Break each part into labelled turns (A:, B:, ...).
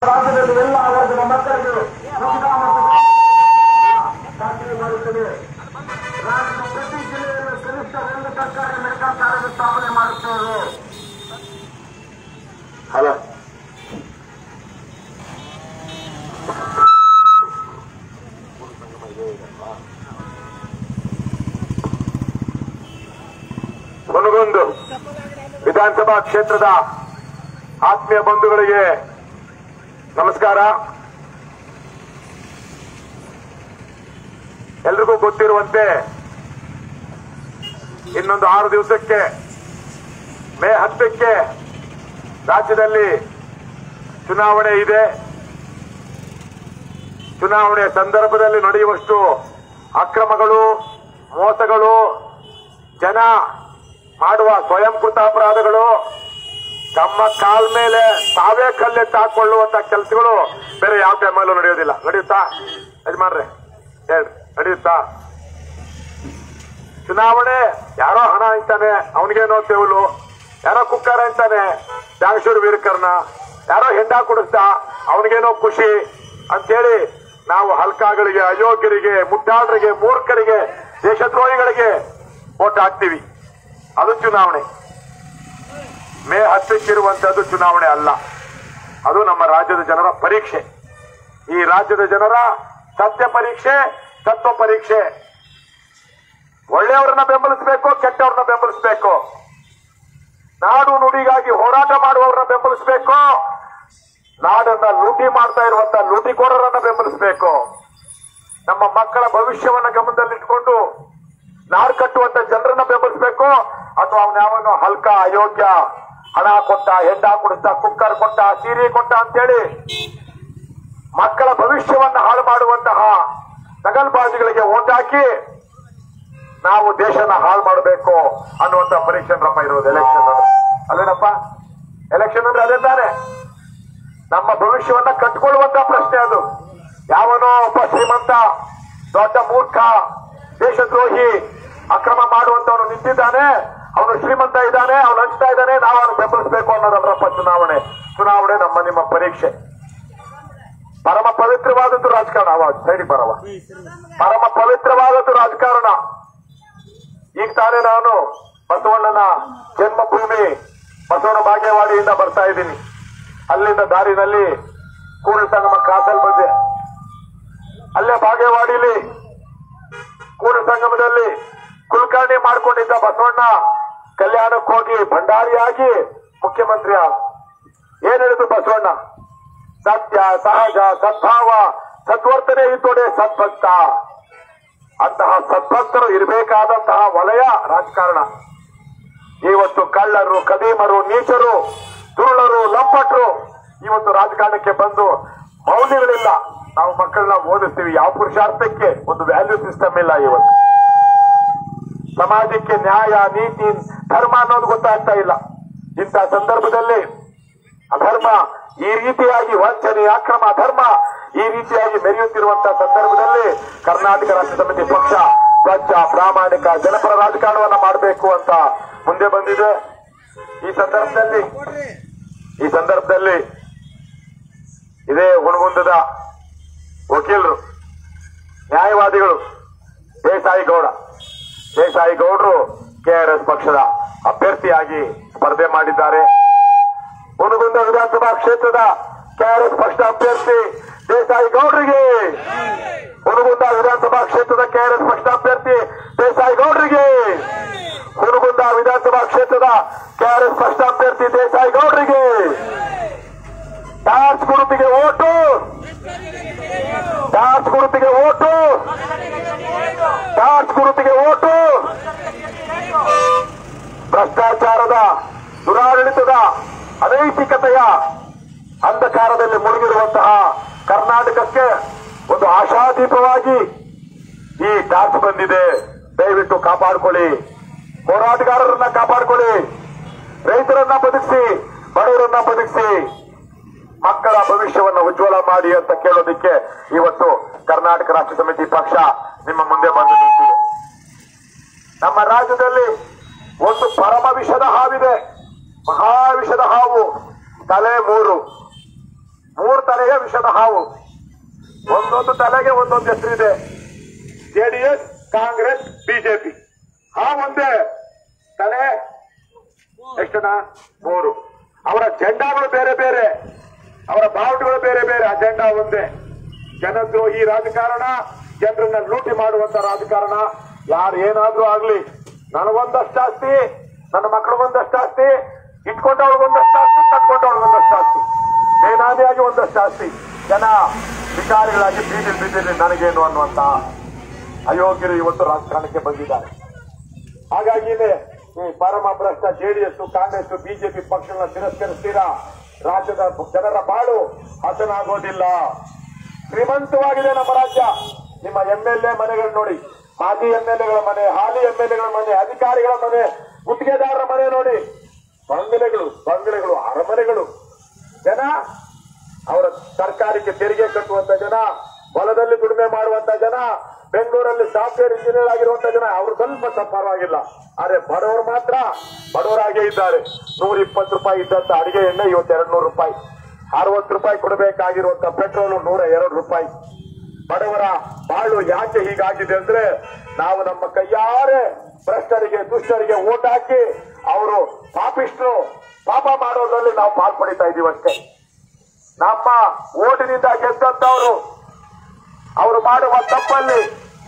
A: ರಾಜ್ಯದಲ್ಲಿ ಎಲ್ಲ ವರ್ಗದ ಮಕ್ಕಳಿಗೆ ಉಚಿತ ಮತ್ತು ಖಾತ್ರಿ ಮಾಡುತ್ತದೆ ರಾಜ್ಯದ ಪ್ರತಿ ಜಿಲ್ಲೆಯಲ್ಲೂ ಕನಿಷ್ಠ ಒಂದು ಸರ್ಕಾರಿ ಮೆಡಿಕಲ್ ಕಾಲೇಜು ಸ್ಥಾಪನೆ ಮಾಡುತ್ತೇವೆ ಹಲೋ ಮುನಗೊಂದು ವಿಧಾನಸಭಾ ಕ್ಷೇತ್ರದ ಆತ್ಮೀಯ ಬಂಧುಗಳಿಗೆ ನಮಸ್ಕಾರ ಎಲ್ರಿಗೂ ಗೊತ್ತಿರುವಂತೆ ಇನ್ನೊಂದು ಆರು ದಿವಸಕ್ಕೆ ಮೇ ಹತ್ತಕ್ಕೆ ರಾಜ್ಯದಲ್ಲಿ ಚುನಾವಣೆ ಇದೆ ಚುನಾವಣೆ ಸಂದರ್ಭದಲ್ಲಿ ನಡೆಯುವಷ್ಟು ಅಕ್ರಮಗಳು ಮೋಸಗಳು ಜನ ಮಾಡುವ ಸ್ವಯಂಕೃತ ಅಪರಾಧಗಳು ತಮ್ಮ ಕಾಲ್ ಮೇಲೆ ತಾವೇ ಕಲ್ಲೆತ್ತು ಹಾಕೊಳ್ಳುವಂತ ಕೆಲಸಗಳು ಬೇರೆ ಯಾವ ಟೈಮಲ್ಲೂ ನಡೆಯೋದಿಲ್ಲ ನಡೆಯುತ್ತಾ ಯಜಮಾನ್ರೆ ಹೇಳ್ರಿ ನಡೆಯುತ್ತಾ ಚುನಾವಣೆ ಯಾರೋ ಹಣ ಅಂತಾನೆ ಅವನಿಗೇನೋ ತೆವಲು ಯಾರೋ ಕುಕ್ಕಾರ ಅಂತಾನೆ ತ್ಯಾಗಶೂರ್ ವೀರಕರ್ಣ ಯಾರೋ ಹೆಂಡ ಕುಡಿಸ್ದ ಅವನಿಗೇನೋ ಖುಷಿ ಅಂತೇಳಿ ನಾವು ಹಲ್ಕಾಗಳಿಗೆ ಅಯೋಗ್ಯರಿಗೆ ಮುಟ್ಟಾಳರಿಗೆ ಮೂರ್ಖರಿಗೆ ದೇಶದ್ರೋಹಿಗಳಿಗೆ ಓಟ್ ಹಾಕ್ತೀವಿ ಅದು ಚುನಾವಣೆ ಮೇ ಹತ್ತಕ್ಕಿರುವಂತದ್ದು ಚುನಾವಣೆ ಅಲ್ಲ ಅದು ನಮ್ಮ ರಾಜ್ಯದ ಜನರ ಪರೀಕ್ಷೆ ಈ ರಾಜ್ಯದ ಜನರ ಸತ್ಯ ಪರೀಕ್ಷೆ ತತ್ವ ಪರೀಕ್ಷೆ ಒಳ್ಳೆಯವರನ್ನ ಬೆಂಬಲಿಸಬೇಕು ಕೆಟ್ಟವ್ರನ್ನ ಬೆಂಬಲಿಸಬೇಕು ನಾಡು ನುಡಿಗಾಗಿ ಹೋರಾಟ ಮಾಡುವವರನ್ನ ಬೆಂಬಲಿಸಬೇಕು ನಾಡನ್ನ ಲೂಟಿ ಮಾಡ್ತಾ ಇರುವಂತ ಲೂಟಿಕೋರರನ್ನ ಬೆಂಬಲಿಸಬೇಕು ನಮ್ಮ ಮಕ್ಕಳ ಭವಿಷ್ಯವನ್ನ ಗಮನದಲ್ಲಿಟ್ಕೊಂಡು ನಾಡು ಕಟ್ಟುವಂತ ಜನರನ್ನ ಬೆಂಬಲಿಸಬೇಕು ಅಥವಾ ಅವನ್ಯಾವನು ಹಲ್ಕ ಅಯೋಗ್ಯ ಹಣ ಕೊಟ್ಟ ಹೆಂಡ ಕೊಡ್ತ ಕುಕ್ಕರ್ ಕೊಟ್ಟ ಸೀರೆ ಕೊಟ್ಟ ಅಂತೇಳಿ ಮಕ್ಕಳ ಭವಿಷ್ಯವನ್ನ ಹಾಳು ಮಾಡುವಂತಹ ನಗಲ್ಬಾಜಿಗಳಿಗೆ ಓಟ್ ಹಾಕಿ ನಾವು ದೇಶನ ಹಾಳು ಮಾಡಬೇಕು ಅನ್ನುವಂತ ಪರೀಕ್ಷೆನಪ್ಪ ಇರೋದು ಎಲೆಕ್ಷನ್ ಅದೇನಪ್ಪ ಎಲೆಕ್ಷನ್ ಅಂದ್ರೆ ಅದೇ ತಾನೆ ನಮ್ಮ ಭವಿಷ್ಯವನ್ನ ಕಟ್ಕೊಳ್ಳುವಂತ ಪ್ರಶ್ನೆ ಅದು ಯಾವನೋ ಒಬ್ಬ ಶ್ರೀಮಂತ ದೊಡ್ಡ ಮೂರ್ಖ ದೇಶದ್ರೋಹಿ ಅಕ್ರಮ ಮಾಡುವಂತವನು ನಿಂತಿದ್ದಾನೆ ಅವನು ಶ್ರೀಮಂತ ಇದ್ದಾನೆ ಅವನು ಹಂಚ್ತಾ ಇದ್ದಾನೆ ನಾವು ಅವನು ಬೆಂಬಲಿಸಬೇಕು ಅನ್ನೋದಲ್ಲಪ್ಪ ಚುನಾವಣೆ ಚುನಾವಣೆ ನಮ್ಮ ನಿಮ್ಮ ಪರೀಕ್ಷೆ ಪರಮ ಪವಿತ್ರವಾದದ್ದು ರಾಜಕಾರಣ ಅವ ಸೈಡಿ ಬರವ ಪರಮ ಪವಿತ್ರವಾದದ್ದು ರಾಜಕಾರಣ ಈಗ ತಾನೇ ನಾನು ಬಸವಣ್ಣನ ಜನ್ಮಭೂಮಿ ಬಸವನ ಬಾಗೇವಾಡಿಯಿಂದ ಬರ್ತಾ ಇದ್ದೀನಿ ಅಲ್ಲಿಂದ ದಾರಿನಲ್ಲಿ ಕೂಡಲ ಸಂಗಮ ಕ್ರಾಸಲ್ಲಿ ಬಂದೆ ಅಲ್ಲೇ ಬಾಗೇವಾಡಿಲಿ ಕೂಡಲ ಸಂಗಮದಲ್ಲಿ ಕುಲಕರ್ಣಿ ಮಾಡ್ಕೊಂಡಿದ್ದ ಬಸವಣ್ಣ ಕಲ್ಯಾಣಕ್ಕೆ ಹೋಗಿ ಭಂಡಾರಿಯಾಗಿ ಮುಖ್ಯಮಂತ್ರಿ ಆದ ಏನ್ ಹೇಳಿದ್ರು ಬಸವಣ್ಣ ಸತ್ಯ ಸಹಜ ಸದ್ಭಾವ ಸದ್ವರ್ತನೆ ಇದ್ದೋಡೆ ಸದ್ಭಕ್ತ ಅಂತಹ ಸದ್ಭಕ್ತರು ಇರಬೇಕಾದಂತಹ ವಲಯ ರಾಜಕಾರಣ ಇವತ್ತು ಕಳ್ಳರು ಕದೀಮರು ನೀಚರು ದುರುಳರು ಲಂಪಟರು ಇವತ್ತು ರಾಜಕಾರಣಕ್ಕೆ ಬಂದು ಮೌಲ್ಯಗಳಿಲ್ಲ ನಾವು ಮಕ್ಕಳನ್ನ ಓದಿಸ್ತೀವಿ ಯಾವ ಪುರುಷಾರ್ಥಕ್ಕೆ ಒಂದು ವ್ಯಾಲ್ಯೂ ಸಿಸ್ಟಮ್ ಇಲ್ಲ ಇವತ್ತು ಸಮಾಜಕ್ಕೆ ನ್ಯಾಯ ನೀತಿ ಧರ್ಮ ಅನ್ನೋದು ಗೊತ್ತಾಗ್ತಾ ಇಲ್ಲ ಇಂಥ ಸಂದರ್ಭದಲ್ಲಿ ಅಧರ್ಮ ಈ ರೀತಿಯಾಗಿ ವಂಚನೆ ಅಕ್ರಮ ಧರ್ಮ ಈ ರೀತಿಯಾಗಿ ಮೆರೆಯುತ್ತಿರುವಂತಹ ಸಂದರ್ಭದಲ್ಲಿ ಕರ್ನಾಟಕ ರಾಷ್ಟ್ರ ಸಮಿತಿ ಪಕ್ಷ ಸ್ವಚ್ಛ ಪ್ರಾಮಾಣಿಕ ಜನಪರ ರಾಜಕಾರಣವನ್ನ ಮಾಡಬೇಕು ಅಂತ ಮುಂದೆ ಬಂದಿದೆ ಈ ಸಂದರ್ಭದಲ್ಲಿ ಈ ಸಂದರ್ಭದಲ್ಲಿ ಇದೇ ಹುಣಗುಂದದ ವಕೀಲರು ನ್ಯಾಯವಾದಿಗಳು ದೇಸಾಯಿ ಗೌಡ ದೇಸಾಯಿ ಗೌಡರು ಕೆಆರ್ಎಸ್ ಪಕ್ಷದ ಅಭ್ಯರ್ಥಿಯಾಗಿ ಸ್ಪರ್ಧೆ ಮಾಡಿದ್ದಾರೆ ಹುನಗುಂದ ವಿಧಾನಸಭಾ ಕ್ಷೇತ್ರದ ಕೆಆರ್ಎಸ್ ಪಕ್ಷದ ಅಭ್ಯರ್ಥಿ ದೇಸಾಯಿ ಗೌಡರಿಗೆ ಹುನಗುಂದ ವಿಧಾನಸಭಾ ಕ್ಷೇತ್ರದ ಕೆಆರ್ಎಸ್ ಪಕ್ಷದ ಅಭ್ಯರ್ಥಿ ದೇಸಾಯಿ ಗೌಡರಿಗೆ ಹುನಗುಂದ ವಿಧಾನಸಭಾ ಕ್ಷೇತ್ರದ ಕೆಆರ್ಎಸ್ ಪಕ್ಷದ ಅಭ್ಯರ್ಥಿ ದೇಸಾಯಿ ಗೌಡರಿಗೆ ಟಾರ್ಚ್ ಗುರುತಿಗೆ ಓಟು ಟಾರ್ಚ್ ಗುರುತಿಗೆ ಓಟು ಟಾರ್ಚ್ ಗುರುತಿಗೆ ಓಟು ಭ್ರಷ್ಟಾಚಾರದ ದುರಾಡಳಿತದ ಅನೈತಿಕತೆಯ ಅಂಧಕಾರದಲ್ಲಿ ಮುಳುಗಿರುವಂತಹ ಕರ್ನಾಟಕಕ್ಕೆ ಒಂದು ಆಶಾದೀಪವಾಗಿ ಈ ಟಾರ್ಚ್ ಬಂದಿದೆ ದಯವಿಟ್ಟು ಕಾಪಾಡಿಕೊಳ್ಳಿ ಹೋರಾಟಗಾರರನ್ನ ಕಾಪಾಡಿಕೊಳ್ಳಿ ರೈತರನ್ನ ಬದುಕಿಸಿ ಬಡವರನ್ನ ಬದುಕಿಸಿ ಮಕ್ಕಳ ಭವಿಷ್ಯವನ್ನು ಉಜ್ವಲ ಮಾಡಿ ಅಂತ ಕೇಳೋದಕ್ಕೆ ಇವತ್ತು ಕರ್ನಾಟಕ ರಾಷ್ಟ್ರ ಸಮಿತಿ ಪಕ್ಷ ನಿಮ್ಮ ಮುಂದೆ ಬಂದು ನಿಂತಿದೆ ನಮ್ಮ ರಾಜ್ಯದಲ್ಲಿ ಒಂದು ಪರಮ ವಿಷದ ಹಾವಿದೆ ಮಹಾವಿಷದ ಹಾವು ತಲೆ ಮೂರು ಮೂರು ತಲೆಗೆ ವಿಷದ ಹಾವು ಒಂದೊಂದು ತಲೆಗೆ ಒಂದೊಂದು ಹೆಸರಿದೆ ಜೆಡಿಎಸ್ ಕಾಂಗ್ರೆಸ್ ಬಿಜೆಪಿ ಹಾವು ಒಂದೇ ತಲೆ ಎಷ್ಟು ಜನ ಮೂರು ಅವರ ಜೆಂಡಾಗಳು ಬೇರೆ ಬೇರೆ ಅವರ ಬಾವುಟಗಳು ಬೇರೆ ಬೇರೆ ಅಜೆಂಡಾ ಒಂದೇ ಜನದ್ರೋಹಿ ರಾಜಕಾರಣ ಜನರನ್ನ ಲೂಟಿ ಮಾಡುವಂತ ರಾಜಕಾರಣ ಯಾರು ಏನಾದ್ರೂ ಆಗ್ಲಿ ನನಗೊಂದಷ್ಟು ಆಸ್ತಿ ನನ್ನ ಮಕ್ಕಳಿಗೊಂದಷ್ಟು ಆಸ್ತಿ ಇಟ್ಕೊಂಡವ್ರಿಗೊಂದಷ್ಟು ಆಸ್ತಿ ಕಟ್ಕೊಂಡವ್ರಿಗೊಂದಷ್ಟು ಆಸ್ತಿ ಬೇನಾದಿಯಾಗಿ ಒಂದಷ್ಟು ಆಸ್ತಿ ಜನ ವಿಚಾರಿಗಳಾಗಿ ಬೀದಿ ಬೀದಿಲಿ ನನಗೇನು ಅನ್ನುವಂತ ಅಯೋಗ್ಯರು ಇವತ್ತು ರಾಜಕಾರಣಕ್ಕೆ ಬಂದಿದ್ದಾರೆ ಹಾಗಾಗಿನೇ ಈ ಪರಮ ಭ್ರಷ್ಟ ಜೆಡಿಎಸ್ ಕಾಂಗ್ರೆಸ್ ಬಿಜೆಪಿ ಪಕ್ಷಗಳನ್ನ ತಿರಸ್ಕರಿಸ್ತೀರಾ ರಾಜ್ಯದ ಜನರ ಬಾಳು ಹಸನಾಗೋದಿಲ್ಲ ಶ್ರೀಮಂತವಾಗಿದೆ ನಮ್ಮ ರಾಜ್ಯ ನಿಮ್ಮ ಎಂ ಎಲ್ ಎ ಮನೆಗಳು ನೋಡಿ ಮಾಜಿ ಎಂ ಎಲ್ ಎಗಳ ಮನೆ ಹಾಲಿ ಎಂ ಎಲ್ ಎಗಳ ಮನೆ ಅಧಿಕಾರಿಗಳ ಮನೆ ಗುತ್ತಿಗೆದಾರರ ಮನೆ ನೋಡಿ ಬಂಗಲೆಗಳು ಬಂಗಲೆಗಳು ಅರಮನೆಗಳು ಜನ ಅವರ ಸರ್ಕಾರಕ್ಕೆ ತೆರಿಗೆ ಕಟ್ಟುವಂತ ಜನ ಹೊಲದಲ್ಲಿ ದುಡಿಮೆ ಮಾಡುವಂತ ಜನ ಬೆಂಗಳೂರಲ್ಲಿ ಸಾಫ್ಟ್ವೇರ್ ಇಂಜಿನಿಯರ್ ಆಗಿರುವಂತ ಜನ ಅವರು ಸ್ವಲ್ಪ ಪರವಾಗಿಲ್ಲ ಆದ್ರೆ ಬಡವರು ಮಾತ್ರ ಬಡವರಾಗೇ ಇದ್ದಾರೆ ನೂರ ಇಪ್ಪತ್ತು ರೂಪಾಯಿ ಇದ್ದಂತ ಅಡಿಗೆ ಎಣ್ಣೆ ಇವತ್ತು ಎರಡು ನೂರು ರೂಪಾಯಿ ಅರವತ್ತು ರೂಪಾಯಿ ಕೊಡಬೇಕಾಗಿರುವಂತ ಪೆಟ್ರೋಲ್ ನೂರ ಎರಡು ರೂಪಾಯಿ ಬಡವರ ಬಾಳು ಯಾಕೆ ಹೀಗಾಗಿದೆ ಅಂದ್ರೆ ನಾವು ನಮ್ಮ ಕೈಯಾರೆ ಭ್ರಷ್ಟರಿಗೆ ದುಷ್ಟರಿಗೆ ಓಟ್ ಹಾಕಿ ಅವರು ಪಾಪಿಷ್ಟ್ರು ಪಾಪ ಮಾಡೋದ್ರಲ್ಲಿ ನಾವು ಪಾಲ್ಪಡಿತಾ ಇದೀವಿ ಅಷ್ಟೇ ನಮ್ಮ ಓಟಿನಿಂದ ಗೆದ್ದಂತವರು ಅವರು ಮಾಡುವ ತಪ್ಪಲ್ಲಿ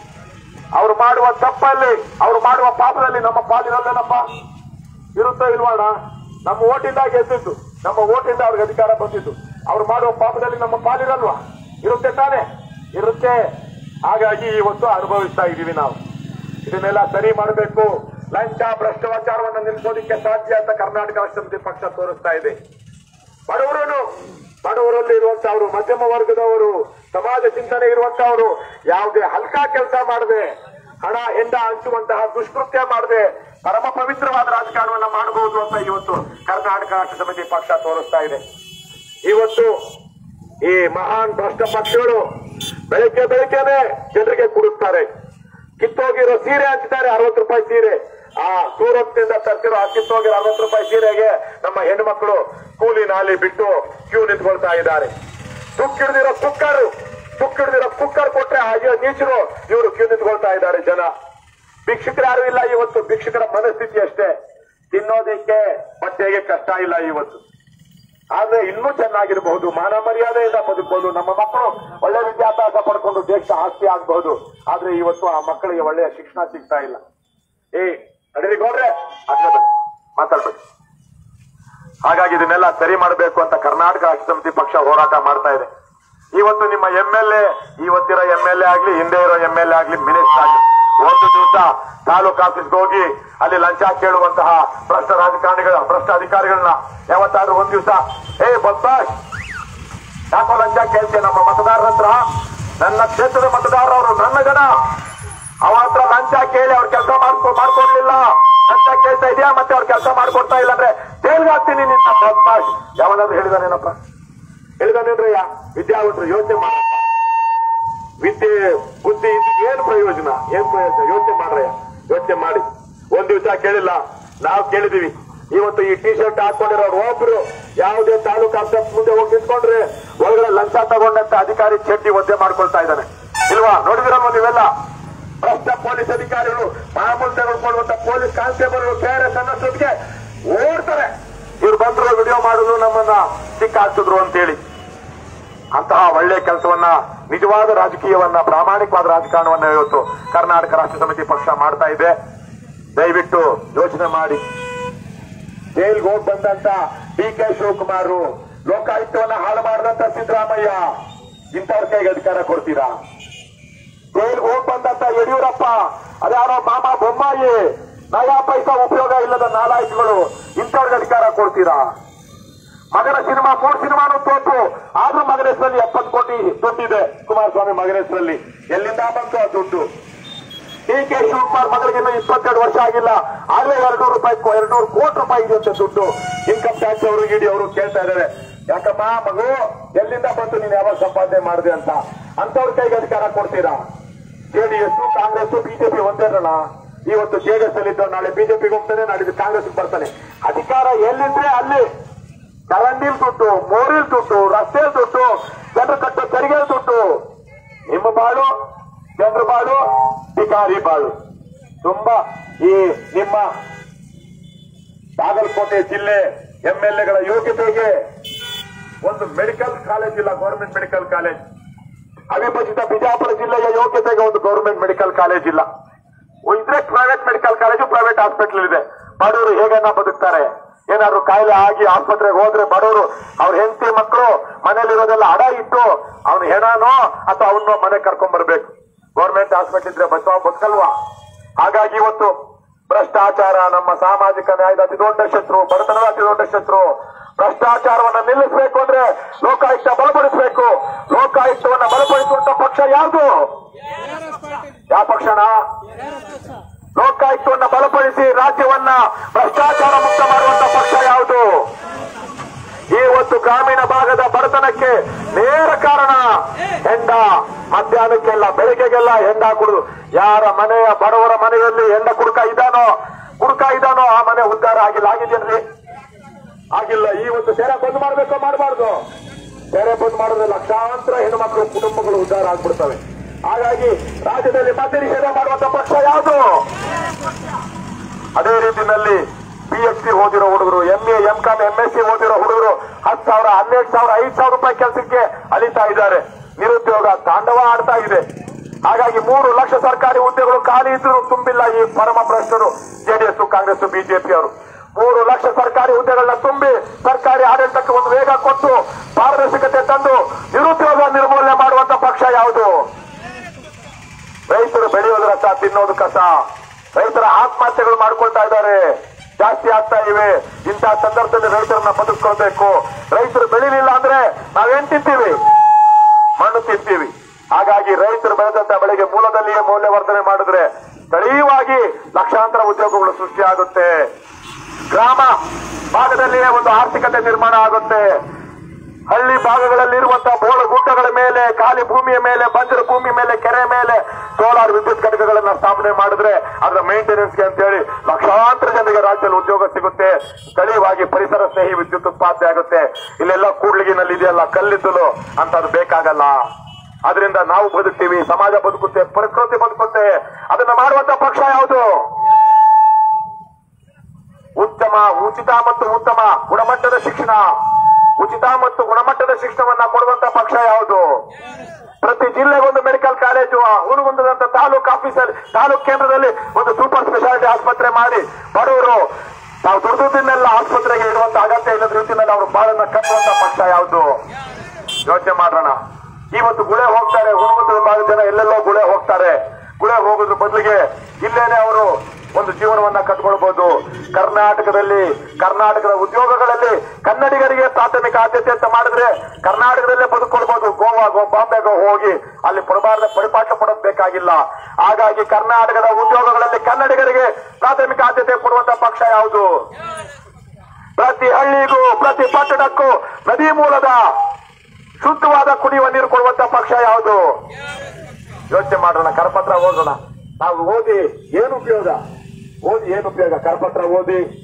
A: ಅವರು ಮಾಡುವ ತಪ್ಪಲ್ಲಿ ಅವರು ಮಾಡುವ ಪಾಪದಲ್ಲಿ ನಮ್ಮ ಪಾಲಿರಲ್ಲೇನಪ್ಪ ಇರುತ್ತೋ ಇಲ್ವಾಣ ನಮ್ಮ ಓಟಿಂದ ಗೆದ್ದಿದ್ದು ನಮ್ಮ ಓಟಿಂದ ಅವ್ರಿಗೆ ಅಧಿಕಾರ ಬಂದಿದ್ದು ಅವ್ರು ಮಾಡುವ ಪಾಪದಲ್ಲಿ ನಮ್ಮ ಪಾಲಿರಲ್ವಾ ಇರುತ್ತೆ ತಾನೆ ಇರುತ್ತೆ ಹಾಗಾಗಿ ಇವತ್ತು ಅನುಭವಿಸ್ತಾ ಇದೀವಿ ನಾವು ಇದನ್ನೆಲ್ಲ ಸರಿ ಮಾಡಬೇಕು ಲಂಚ ಭ್ರಷ್ಟಾಚಾರವನ್ನು ನಿಲ್ಲಿಸೋದಕ್ಕೆ ಸಾಧ್ಯ ಅಂತ ಕರ್ನಾಟಕ ರಾಷ್ಟ್ರ ಸಮಿತಿ ಪಕ್ಷ ತೋರಿಸ್ತಾ ಇದೆ ಬಡವರನ್ನು ಬಡವರಲ್ಲಿ ಇರುವಂತವರು ಮಧ್ಯಮ ವರ್ಗದವರು ಸಮಾಜ ಚಿಂತನೆ ಇರುವಂತವರು ಯಾವುದೇ ಹಲ್ಕ ಕೆಲಸ ಮಾಡದೆ ಹಣ ಹೆಂಡ ಹಂಚುವಂತಹ ದುಷ್ಕೃತ್ಯ ಮಾಡದೆ ಪರಮ ಪವಿತ್ರವಾದ ರಾಜಕಾರಣವನ್ನ ಮಾಡಬಹುದು ಅಂತ ಇವತ್ತು ಕರ್ನಾಟಕ ರಾಷ್ಟ್ರ ಸಮಿತಿ ಪಕ್ಷ ತೋರಿಸ್ತಾ ಇದೆ ಇವತ್ತು ಈ ಮಹಾನ್ ಭ್ರಷ್ಟ ಪಕ್ಷಗಳು ಬೆಳಗ್ಗೆ ಬೆಳಗ್ಗೆನೆ ಜನರಿಗೆ ಕುಡಿಸ್ತಾರೆ ಕಿತ್ತೋಗಿರೋ ಸೀರೆ ಹಂಚ್ತಾರೆ ಅರವತ್ತು ರೂಪಾಯಿ ಸೀರೆ ಆ ಸೂರತ್ನಿಂದ ತರ್ತಿರೋ ಆ ಕಿತ್ತೋಗಿರೋ ಅರವತ್ತು ರೂಪಾಯಿ ಸೀರೆಗೆ ನಮ್ಮ ಹೆಣ್ಣುಮಕ್ಕಳು ಕೂಲಿ ನಾಲಿ ಬಿಟ್ಟು ಕ್ಯೂ ನಿಂತ್ಕೊಳ್ತಾ ಇದ್ದಾರೆ ತುಕ್ಕಿಡ್ದಿರೋ ಕುಕ್ಕರ್ ತುಕ್ಕಿಡ್ದಿರೋ ಕುಕ್ಕರ್ ಕೊಟ್ರೆ ಅಯ್ಯೋ ನೀಚರು ಇವರು ಕ್ಯೂ ನಿಂತ್ಕೊಳ್ತಾ ಇದ್ದಾರೆ ಜನ ಭಿಕ್ಷುಕರು ಯಾರು ಇಲ್ಲ ಇವತ್ತು ಭಿಕ್ಷುಕರ ಮನಸ್ಥಿತಿ ಅಷ್ಟೇ ತಿನ್ನೋದಿಕ್ಕೆ ಬಟ್ಟೆಗೆ ಕಷ್ಟ ಇಲ್ಲ ಇವತ್ತು ಆದ್ರೆ ಇನ್ನೂ ಚೆನ್ನಾಗಿರಬಹುದು ಮಾನ ಮರ್ಯಾದೆಯಿಂದ ಬದುಕಬಹುದು ನಮ್ಮ ಮಕ್ಕಳು ಒಳ್ಳೆ ವಿದ್ಯಾಭ್ಯಾಸ ಪಡ್ಕೊಂಡು ದೇಶ ಆಸ್ತಿ ಆಗಬಹುದು ಆದ್ರೆ ಇವತ್ತು ಆ ಮಕ್ಕಳಿಗೆ ಒಳ್ಳೆಯ ಶಿಕ್ಷಣ ಸಿಗ್ತಾ ಇಲ್ಲ ಏ ಅಡಿಗೆ ಗೌಡ್ರೆ ಅದನ್ನ ಮಾತಾಡ್ಬೇಕು ಹಾಗಾಗಿ ಇದನ್ನೆಲ್ಲ ಸರಿ ಮಾಡಬೇಕು ಅಂತ ಕರ್ನಾಟಕ ರಾಷ್ಟ್ರ ಸಮಿತಿ ಪಕ್ಷ ಹೋರಾಟ ಮಾಡ್ತಾ ಇದೆ ಇವತ್ತು ನಿಮ್ಮ ಎಂ ಎಲ್ ಎ ಇವತ್ತಿರೋ ಎಂ ಎಲ್ ಎ ಆಗ್ಲಿ ಹಿಂದೆ ಇರೋ ಎಂ ಎಲ್ ಎ ಆಗ್ಲಿ ಮಿನಿಸ್ಟರ್ ಆಗ್ಲಿ ಒಂದು ದಿವಸ ತಾಲೂಕ್ ಆಫೀಸ್ಗೆ ಹೋಗಿ ಅಲ್ಲಿ ಲಂಚ ಕೇಳುವಂತಹ ಭ್ರಷ್ಟ ರಾಜಕಾರಣಿಗಳ ಭ್ರಷ್ಟ ಅಧಿಕಾರಿಗಳನ್ನ ಯಾವತ್ತಾದ್ರೂ ಒಂದ್ ದಿವಸ ಏ ಬಸ್ಸಾಸ್ ಯಾಕೋ ಲಂಚ ಕೇಳ್ತೀಯ ನಮ್ಮ ಮತದಾರರ ಹತ್ರ ನನ್ನ ಕ್ಷೇತ್ರದ ಮತದಾರರು ನನ್ನ ಜನ ಅವ ಹತ್ರ ಲಂಚ ಕೇಳಿ ಅವ್ರ ಕೆಲಸ ಮಾಡ್ಕೊ ಮಾಡ್ಕೊಡ್ಲಿಲ್ಲ ಲಂಚ ಕೇಳ್ತಾ ಇದೆಯಾ ಮತ್ತೆ ಅವ್ರ ಕೆಲಸ ಮಾಡ್ಕೊಡ್ತಾ ಇಲ್ಲ ಅಂದ್ರೆ ಜೈಲ್ಗೆ ಹಾಕ್ತೀನಿ ನಿನ್ನ ಬದ್ಮಾಶ್ ಯಾವನಾದ್ರು ಹೇಳಿದಾನೇನಪ್ಪ ಹೇಳಿದಾನೇನ್ರಯ್ಯ ವಿದ್ಯಾವಂತರು ಯೋಚನೆ ಮಾಡ ವಿದ್ಯೆ ಬುದ್ಧಿ ಇದಕ್ಕೆ ಏನ್ ಪ್ರಯೋಜನ ಏನ್ ಪ್ರಯೋಜನ ಯೋಚನೆ ಮಾಡ್ರಯ್ಯ ಯೋಚನೆ ಮಾಡಿ ಒಂದ್ ದಿವಸ ಕೇಳಿಲ್ಲ ನಾವು ಕೇಳಿದೀವಿ ಇವತ್ತು ಈ ಟಿ ಶರ್ಟ್ ಹಾಕೊಂಡಿರೋ ಒಬ್ರು ಯಾವುದೇ ತಾಲೂಕು ಆಫೀಸ್ ಮುಂದೆ ಹೋಗಿ ನಿಂತ್ಕೊಂಡ್ರೆ ಒಳಗಡೆ ಲಂಚ ತಗೊಂಡಂತ ಅಧಿಕಾರಿ ಚಡ್ಡಿ ಒದ್ದೆ ಮಾಡ್ಕೊಳ್ತಾ ಇದ್ದಾನೆ ಇಲ್ವಾ ನೋಡಿದಿರಲ್ವ ನೀವೆಲ್ಲ ಭ್ರಷ್ಟ ಪೊಲೀಸ್ ಅಧಿಕಾರಿಗಳು ಮಾಮೂಲು ತೆಗೆದುಕೊಳ್ಳುವಂತ ಪೊಲೀಸ್ ಕಾನ್ಸ್ಟೇಬಲ್ ಕೆಆರ್ಎಸ್ ಅನ್ನೋಷ್ಟೊತ್ತಿಗೆ ಓಡ್ತಾರೆ ಇವ್ರು ಬಂದ್ರು ವಿಡಿಯೋ ಮಾಡಿದ್ರು ನಮ್ಮನ್ನ ಸಿಕ್ಕಾಕ್ಸಿದ್ರು ಅಂತೇಳಿ ಅಂತಹ ಒಳ್ಳೆ ಕೆಲಸವನ್ನ ನಿಜವಾದ ರಾಜಕೀಯವನ್ನ ಪ್ರಾಮಾಣಿಕವಾದ ರಾಜಕಾರಣವನ್ನ ಇವತ್ತು ಕರ್ನಾಟಕ ರಾಷ್ಟ್ರ ಸಮಿತಿ ಪಕ್ಷ ಮಾಡ್ತಾ ಇದೆ ದಯವಿಟ್ಟು ಯೋಚನೆ ಮಾಡಿ ಜೈಲ್ಗೆ ಹೋಗಿ ಬಂದಂತ ಡಿ ಕೆ ಶಿವಕುಮಾರ್ ಲೋಕಾಯುಕ್ತವನ್ನ ಹಾಳು ಮಾಡಿದಂತ ಸಿದ್ದರಾಮಯ್ಯ ಇಂಥವ್ರ ಕೈಗೆ ಅಧಿಕಾರ ಕೊಡ್ತೀರಾ ಜೈಲ್ಗೆ ಹೋಗಿ ಬಂದಂತ ಯಡಿಯೂರಪ್ಪ ಅದ್ಯಾರೋ ಮಾಮ ಬೊಮ್ಮಾಯಿ ನಯಾ ಪೈಸಾ ಉಪಯೋಗ ಇಲ್ಲದ ನಾಲಾಯಕಗಳು ಇಂಥವ್ರಿಗೆ ಅಧಿಕಾರ ಕೊಡ್ತೀರಾ ಮಗನ ಸಿನಿಮಾ ಮೂರು ಸಿನಿಮಾನು ತೋಟು ಆದ್ರೂ ಮಗನ ಹೆಸರಲ್ಲಿ ಎಪ್ಪತ್ತು ಕೋಟಿ ದುಡ್ಡಿದೆ ಕುಮಾರಸ್ವಾಮಿ ಮಗನ ಹೆಸರಲ್ಲಿ ಎಲ್ಲಿಂದ ಬಂತು ಆ ದುಡ್ಡು ಡಿ ಕೆ ಶಿವಕುಮಾರ್ ಮಗಳಿಗೆ ಇನ್ನು ಇಪ್ಪತ್ತೆರಡು ವರ್ಷ ಆಗಿಲ್ಲ ಆಗ್ಲೇ ಎರಡು ರೂಪಾಯಿ ಎರಡು ನೂರು ಕೋಟಿ ರೂಪಾಯಿ ಇದೆಯಂತೆ ದುಡ್ಡು ಇನ್ಕಮ್ ಟ್ಯಾಕ್ಸ್ ಅವರು ಇಡಿ ಅವರು ಕೇಳ್ತಾ ಇದ್ದಾರೆ ಯಾಕಮ್ಮ ಮಗು ಎಲ್ಲಿಂದ ಬಂತು ನೀನು ಯಾವಾಗ ಸಂಪಾದನೆ ಮಾಡಿದೆ ಅಂತ ಅಂತವ್ರ ಕೈಗೆ ಅಧಿಕಾರ ಕೊಡ್ತೀರಾ ಜೆಡಿಎಸ್ ಕಾಂಗ್ರೆಸ್ ಬಿಜೆಪಿ ಒಂದೇನಲ್ಲ ಇವತ್ತು ಜೆಡಿಎಸ್ ಅಲ್ಲಿ ಇದ್ದವ್ ನಾಳೆ ಬಿಜೆಪಿಗೆ ಹೋಗ್ತಾನೆ ನಾಳೆ ಕಾಂಗ್ರೆಸ್ ಬರ್ತಾನೆ ಅಧಿಕಾರ ಎಲ್ಲಿದ್ರೆ ಅಲ್ಲಿ ಚರಂಡಿಲ್ ದುಡ್ಡು ಮೋರಿಲ್ ದುಡ್ಡು ರಸ್ತೆಲ್ ದುಡ್ಡು ಜನರು ಕಟ್ಟೋ ತೆರಿಗೆ ದುಡ್ಡು ನಿಮ್ಮ ಬಾಳು ಜನರ ಬಾಳು ಬಿಕಾರಿ ಬಾಳು ತುಂಬಾ ಈ ನಿಮ್ಮ ಬಾಗಲಕೋಟೆ ಜಿಲ್ಲೆ ಎಂಎಲ್ಎಗಳ ಯೋಗ್ಯತೆಗೆ ಒಂದು ಮೆಡಿಕಲ್ ಕಾಲೇಜ್ ಇಲ್ಲ ಗೌರ್ಮೆಂಟ್ ಮೆಡಿಕಲ್ ಕಾಲೇಜ್ ಅವಿಭಜಿತ ಬಿಜಾಪುರ ಜಿಲ್ಲೆಯ ಯೋಗ್ಯತೆಗೆ ಒಂದು ಗೌರ್ಮೆಂಟ್ ಮೆಡಿಕಲ್ ಕಾಲೇಜ್ ಇಲ್ಲ ಇದ್ರೆ private medical college private hospital ಇದೆ ಬಡವರು ಹೇಗನ್ನ ಬದುಕ್ತಾರೆ ಏನಾದ್ರು ಕಾಯಿಲೆ ಆಗಿ ಆಸ್ಪತ್ರೆಗೆ ಹೋದ್ರೆ ಬಡವರು ಅವ್ರ ಹೆಂಡತಿ ಮಕ್ಕಳು ಮನೇಲಿರೋದೆಲ್ಲ ಅಡ ಇಟ್ಟು ಅವ್ನ ಹೆಣನೋ ಅಥವಾ ಅವನ್ನ ಮನೆ ಕರ್ಕೊಂಡ್ ಬರ್ಬೇಕು ಗೌರ್ಮೆಂಟ್ ಹಾಸ್ಪಿಟಲ್ ಇದ್ರೆ ಬಸವ ಬದುಕಲ್ವಾ ಹಾಗಾಗಿ ಇವತ್ತು ಭ್ರಷ್ಟಾಚಾರ ನಮ್ಮ ಸಾಮಾಜಿಕ ನ್ಯಾಯದ ಅತಿ ದೊಡ್ಡ ಶತ್ರು ಬಡತನದ ಅತಿ ದೊಡ್ಡ ಶತ್ರು ಭ್ರಷ್ಟಾಚಾರವನ್ನ ನಿಲ್ಲಿಸಬೇಕು ಅಂದ್ರೆ ಲೋಕಾಯುಕ್ತ ಬಲಪಡಿಸಬೇಕು ಲೋಕಾಯುಕ್ತವನ್ನ ಬಲಪಡಿಸುವಂತ ಪಕ್ಷ ಯಾವುದು ಯಾವ ಪಕ್ಷನ ಲೋಕಾಯುಕ್ತವನ್ನ ಬಲಪಡಿಸಿ ರಾಜ್ಯವನ್ನ ಭ್ರಷ್ಟಾಚಾರ ಮುಕ್ತ ಮಾಡುವಂತ ಪಕ್ಷ ಯಾವುದು ಇವತ್ತು ಗ್ರಾಮೀಣ ಭಾಗದ ಬಡತನಕ್ಕೆ ನೇರ ಕಾರಣ ಹೆಂಡ ಮಧ್ಯಾಹ್ನಕ್ಕೆಲ್ಲ ಬೆಳಿಗ್ಗೆಗೆಲ್ಲ ಹೆಂಡ ಕುಡಿದು ಯಾರ ಮನೆಯ ಬಡವರ ಮನೆಯಲ್ಲಿ ಹೆಂಡ ಕುಡುಕ ಇದಾನೋ ಕುಡುಕ ಇದಾನೋ ಆ ಮನೆ ಉದ್ಧಾರ ಆಗಿಲ್ಲ ಆಗಿದೆಯನ್ರಿ ಆಗಿಲ್ಲ ಇವತ್ತು ತೆರೆ ಬಂದ್ ಮಾಡ್ಬೇಕೋ ಮಾಡಬಾರ್ದು ತೆರೆ ಬಂದ್ ಮಾಡಿದ್ರೆ ಲಕ್ಷಾಂತರ ಹೆಣ್ಮಕ್ಳು ಕುಟುಂಬಗಳು ಉದ್ಧಾರ ಆಗ್ಬಿಡ್ತವೆ ಹಾಗಾಗಿ ರಾಜ್ಯದಲ್ಲಿ ಮದ್ಯ ನಿಷೇಧ ಮಾಡುವಂತ ಪಕ್ಷ ಯಾವುದು ಅದೇ ರೀತಿನಲ್ಲಿ ಪಿ ಎಚ್ ಸಿ ಓದಿರೋ ಹುಡುಗರು M A M com M S C ಓದಿರೋ ಹುಡುಗರು ಹತ್ತು ಸಾವಿರ ಹನ್ನೆರಡು ಸಾವಿರ ಐದು ಸಾವಿರ ರೂಪಾಯಿ ಕೆಲಸಕ್ಕೆ ಅಲಿತಾ ಇದ್ದಾರೆ ನಿರುದ್ಯೋಗ ತಾಂಡವ ಆಡ್ತಾ ಇದೆ ಹಾಗಾಗಿ ಮೂರು ಲಕ್ಷ ಸರ್ಕಾರಿ ಹುದ್ದೆಗಳು ಖಾಲಿ ಇದ್ರು ತುಂಬಿಲ್ಲ ಈ ಪರಮ ಭ್ರಷ್ಟರು ಜೆಡಿಎಸ್ ಕಾಂಗ್ರೆಸ್ ಬಿಜೆಪಿ ಅವರು ಮೂರು ಲಕ್ಷ ಸರ್ಕಾರಿ ಹುದ್ದೆಗಳನ್ನ ತುಂಬಿ ಸರ್ಕಾರಿ ಆಡಳಿತಕ್ಕೆ ಒಂದು ವೇಗ ಕೊಟ್ಟು ಪಾರದರ್ಶಕತೆ ತಂದು ನಿರುದ್ಯೋಗ ನಿರ್ಮೂಲನೆ ಮಾಡುವಂತ ಪಕ್ಷ ಯಾವುದು ರೈತರು ಬೆಳೆಯೋದು ರಸ ತಿನ್ನೋದು ಕಸ ರೈತರ ಆತ್ಮಹತ್ಯೆಗಳು ಮಾಡ್ಕೊಳ್ತಾ ಇದ್ದಾರೆ ಜಾಸ್ತಿ ಆಗ್ತಾ ಇವೆ ಇಂತಹ ಸಂದರ್ಭದಲ್ಲಿ ರೈತರನ್ನ ಬದುಕೊಳ್ಬೇಕು ರೈತರು ಬೆಳಿಲಿಲ್ಲ ಅಂದ್ರೆ ನಾವೇನ್ ತಿಂತೀವಿ ಮಣ್ಣು ತಿಂತೀವಿ ಹಾಗಾಗಿ ರೈತರು ಬೆಳೆದಂತ ಬೆಳೆಗೆ ಮೂಲದಲ್ಲಿಯೇ ಮೌಲ್ಯವರ್ಧನೆ ಮಾಡಿದ್ರೆ ಸ್ಥಳೀಯವಾಗಿ ಲಕ್ಷಾಂತರ ಉದ್ಯೋಗಗಳು ಸೃಷ್ಟಿಯಾಗುತ್ತೆ ಗ್ರಾಮ ಭಾಗದಲ್ಲಿಯೇ ಒಂದು ಆರ್ಥಿಕತೆ ನಿರ್ಮಾಣ ಆಗುತ್ತೆ ಹಳ್ಳಿ ಭಾಗಗಳಲ್ಲಿರುವಂತಹ ಬೋಳ ಗುಡ್ಡಗಳ ಮೇಲೆ ಖಾಲಿ ಭೂಮಿಯ ಮೇಲೆ ಬಂಜರು ಭೂಮಿ ಮೇಲೆ ಕೆರೆ ಮೇಲೆ ಸೋಲಾರ್ ವಿದ್ಯುತ್ ಘಟಕಗಳನ್ನ ಸ್ಥಾಪನೆ ಮಾಡಿದ್ರೆ ಅದರ ಮೇಂಟೆನೆನ್ಸ್ಗೆ ಅಂತೇಳಿ ಲಕ್ಷಾಂತರ ಜನರಿಗೆ ರಾಜ್ಯದಲ್ಲಿ ಉದ್ಯೋಗ ಸಿಗುತ್ತೆ ಸ್ಥಳೀಯವಾಗಿ ಪರಿಸರ ಸ್ನೇಹಿ ವಿದ್ಯುತ್ ಉತ್ಪಾದನೆ ಆಗುತ್ತೆ ಇಲ್ಲೆಲ್ಲ ಕೂಡ್ಲಿಗಿನಲ್ಲಿ ಇದೆಯಲ್ಲ ಕಲ್ಲಿದ್ದಲು ಅಂತ ಅದು ಬೇಕಾಗಲ್ಲ ಅದರಿಂದ ನಾವು ಬದುಕ್ತೀವಿ ಸಮಾಜ ಬದುಕುತ್ತೆ ಪ್ರಕೃತಿ ಬದುಕುತ್ತೆ ಅದನ್ನ ಮಾಡುವಂತ ಪಕ್ಷ ಯಾವುದು ಉತ್ತಮ ಉಚಿತ ಮತ್ತು ಉತ್ತಮ ಗುಣಮಟ್ಟದ ಶಿಕ್ಷಣ ಉಚಿತ ಮತ್ತು ಗುಣಮಟ್ಟದ ಶಿಕ್ಷಣವನ್ನ ಕೊಡುವಂತ ಪಕ್ಷ ಯಾವುದು ಪ್ರತಿ ಜಿಲ್ಲೆಗೆ ಒಂದು ಮೆಡಿಕಲ್ ಕಾಲೇಜು ಹುಡುಗುಂದದಂತ ತಾಲೂಕು ಆಫೀಸಲ್ಲಿ ತಾಲೂಕು ಕೇಂದ್ರದಲ್ಲಿ ಒಂದು ಸೂಪರ್ ಸ್ಪೆಷಾಲಿಟಿ ಆಸ್ಪತ್ರೆ ಮಾಡಿ ಬಡವರು ನಾವು ದುಡ್ದುದನ್ನೆಲ್ಲ ಆಸ್ಪತ್ರೆಗೆ ಇಡುವಂತ ಅಗತ್ಯ ಇಲ್ಲದ ರೀತಿಯಲ್ಲಿ ಅವರು ಬಾಳನ್ನ ಕಟ್ಟುವಂತ ಪಕ್ಷ ಯಾವುದು ಯೋಚನೆ ಮಾಡೋಣ ಇವತ್ತು ಗುಳೆ ಹೋಗ್ತಾರೆ ಹುಡುಗದ ಭಾಗದ ಜನ ಎಲ್ಲೆಲ್ಲೋ ಗುಳೆ ಹೋಗ್ತಾರೆ ಗುಳೆ ಹೋಗೋದ್ರ ಬದಲಿಗೆ ಇಲ್ಲೇನೆ ಅವರು ಒಂದು ಜೀವನವನ್ನ ಕಟ್ಕೊಳ್ಬಹುದು ಕರ್ನಾಟಕದಲ್ಲಿ ಕರ್ನಾಟಕದ ಉದ್ಯೋಗಗಳಲ್ಲಿ ಕನ್ನಡಿಗರಿಗೆ ಪ್ರಾಥಮಿಕ ಆದ್ಯತೆ ಅಂತ ಮಾಡಿದ್ರೆ ಕರ್ನಾಟಕದಲ್ಲೇ ಬದುಕೊಳ್ಬಹುದು ಗೋವಾಗೋ ಬಾಂಬೆಗೋ ಹೋಗಿ ಅಲ್ಲಿ ಪಡಬಾರ್ದ ಪರಿಪಾಠ ಪಡೋದ್ ಬೇಕಾಗಿಲ್ಲ ಹಾಗಾಗಿ ಕರ್ನಾಟಕದ ಉದ್ಯೋಗಗಳಲ್ಲಿ ಕನ್ನಡಿಗರಿಗೆ ಪ್ರಾಥಮಿಕ ಆದ್ಯತೆ ಕೊಡುವಂತ ಪಕ್ಷ ಯಾವುದು ಪ್ರತಿ ಹಳ್ಳಿಗೂ ಪ್ರತಿ ಪಟ್ಟಣಕ್ಕೂ ನದಿ ಮೂಲದ ಶುದ್ಧವಾದ ಕುಡಿಯುವ ನೀರು ಕೊಡುವಂತ ಪಕ್ಷ ಯಾವುದು ಯೋಚನೆ ಮಾಡೋಣ ಕರಪತ್ರ ಓದೋಣ ನಾವು ಓದಿ ಏನು ಉಪಯೋಗ ಓದಿ ಏನು ಉಪಯೋಗ ಕರಪತ್ರ ಓದಿ